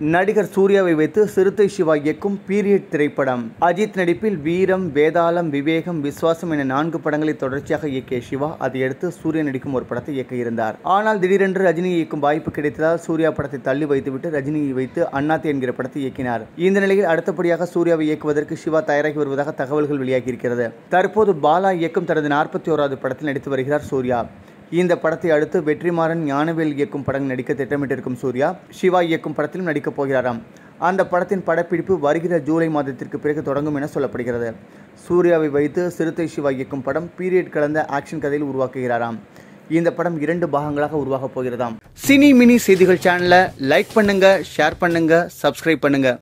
நடிகர் சூர்யாவை வைத்து சிறுத்தை சிவா இயக்கும் பீரியட் திரைப்படம் அஜித் நடிப்பில் வீரம் வேதாளம் விவேகம் விஸ்வாசம் என நான்கு படங்களை தொடர்ச்சியாக இயக்கிய சிவா அதையடுத்து சூர்யா நடிக்கும் ஒரு படத்தை இயக்க இருந்தார் ஆனால் திடீரென்று ரஜினி இயக்கும் வாய்ப்பு கிடைத்ததால் சூர்யா படத்தை தள்ளி வைத்துவிட்டு ரஜினியை வைத்து அண்ணாத்தி என்கிற படத்தை இயக்கினார் இந்த நிலையில் அடுத்தபடியாக சூர்யாவை இயக்குவதற்கு சிவா தயாராகி வருவதாக தகவல்கள் வெளியாகி இருக்கிறது தற்போது பாலா இயக்கும் தனது நாற்பத்தி ஓராவது படத்தில் நடித்து வருகிறார் சூர்யா இந்த படத்தை அடுத்து வெற்றிமாறன் ஞானவேல் இயக்கும் படம் நடிக்க திட்டமிட்டிருக்கும் சூர்யா சிவா இயக்கும் படத்திலும் நடிக்கப் போகிறாராம் அந்த படத்தின் படப்பிடிப்பு வருகிற ஜூலை மாதத்திற்கு பிறகு தொடங்கும் என சொல்லப்படுகிறது சூர்யாவை வைத்து சிறுத்தை சிவா இயக்கும் படம் பீரியட் கலந்த ஆக்ஷன் கதையில் உருவாக்குகிறாராம் இந்த படம் இரண்டு பாகங்களாக உருவாகப் போகிறதாம் சினி மினி செய்திகள் சேனலை லைக் பண்ணுங்க ஷேர் பண்ணுங்க சப்ஸ்கிரைப் பண்ணுங்க